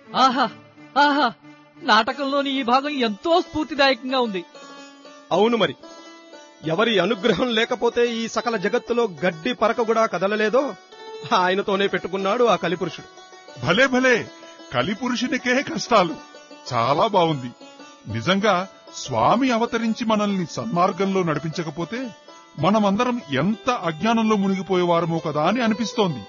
ఆహా ఆహా నాటకంలోని ఈ భాగం ఎంతో స్ఫూర్తిదాయకంగా ఉంది అవును మరి ఎవరి అనుగ్రహం లేకపోతే ఈ సకల జగత్తులో గడ్డి పరక కూడా కదలలేదో ఆయనతోనే పెట్టుకున్నాడు ఆ కలిపురుషుడు భలే భలే కలిపురుషునికే కష్టాలు చాలా బాగుంది నిజంగా స్వామి అవతరించి మనల్ని సన్మార్గంలో నడిపించకపోతే మనమందరం ఎంత అజ్ఞానంలో మునిగిపోయేవారమో కదా అని అనిపిస్తోంది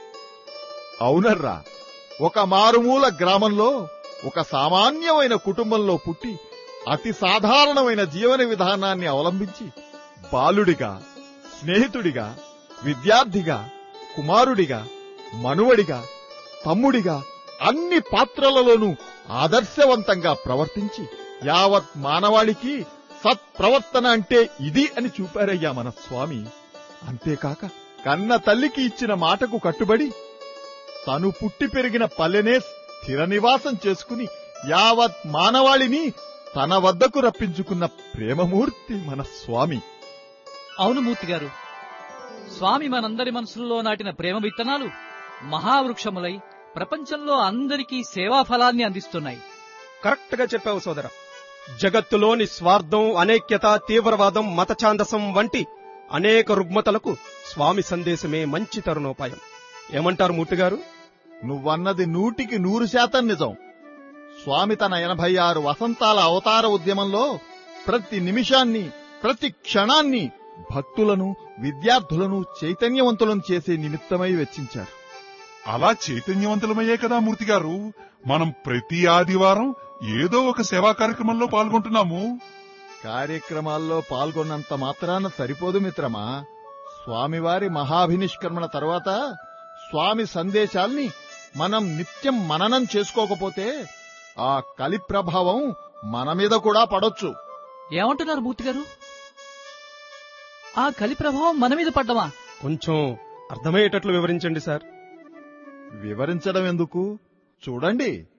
అవునర్రా ఒక మారుమూల గ్రామంలో ఒక సామాన్యమైన కుటుంబంలో పుట్టి అతి సాధారణమైన జీవన విధానాన్ని అవలంబించి బాలుడిగా స్నేహితుడిగా విద్యార్థిగా కుమారుడిగా మనువడిగా తమ్ముడిగా అన్ని పాత్రలలోనూ ఆదర్శవంతంగా ప్రవర్తించి యావత్ మానవాళికి సత్ప్రవర్తన అంటే ఇది అని చూపారయ్యా మన స్వామి అంతేకాక కన్న తల్లికి ఇచ్చిన మాటకు కట్టుబడి తను పుట్టి పెరిగిన పల్లెనే స్థిర నివాసం చేసుకుని యావత్ మానవాళిని తన వద్దకు రప్పించుకున్న ప్రేమమూర్తి మన స్వామి అవును మూర్తి గారు స్వామి మనందరి మనసుల్లో నాటిన ప్రేమ విత్తనాలు మహావృక్షములై ప్రపంచంలో అందరికీ సేవా ఫలాన్ని అందిస్తున్నాయి కరెక్ట్ గా చెప్పావు సోదర జగత్తులోని స్వార్థం అనేక్యత తీవ్రవాదం మతఛాందసం వంటి అనేక రుగ్మతలకు స్వామి సందేశమే మంచి తరుణోపాయం ఏమంటారు మూర్తి గారు నువ్వన్నది నూటికి నూరు శాతం నిజం స్వామి తన ఎనభై ఆరు వసంతాల అవతార ఉద్యమంలో ప్రతి నిమిషాన్ని ప్రతి క్షణాన్ని భక్తులను విద్యార్థులను చైతన్యవంతులను చేసే నిమిత్తమై వెచ్చించారు అలా చైతన్యవంతులమయ్యే కదా మూర్తి గారు మనం ప్రతి ఆదివారం ఏదో ఒక సేవా కార్యక్రమంలో పాల్గొంటున్నాము కార్యక్రమాల్లో పాల్గొన్నంత మాత్రాన సరిపోదు మిత్రమా స్వామివారి మహాభినిష్కరమణ తర్వాత స్వామి సందేశాల్ని మనం నిత్యం మననం చేసుకోకపోతే ఆ కలి ప్రభావం మన మీద కూడా పడొచ్చు ఏమంటున్నారు మూర్తి గారు ఆ కలి ప్రభావం మన మీద పడ్డమా కొంచెం అర్థమయ్యేటట్లు వివరించండి సార్ వివరించడం ఎందుకు చూడండి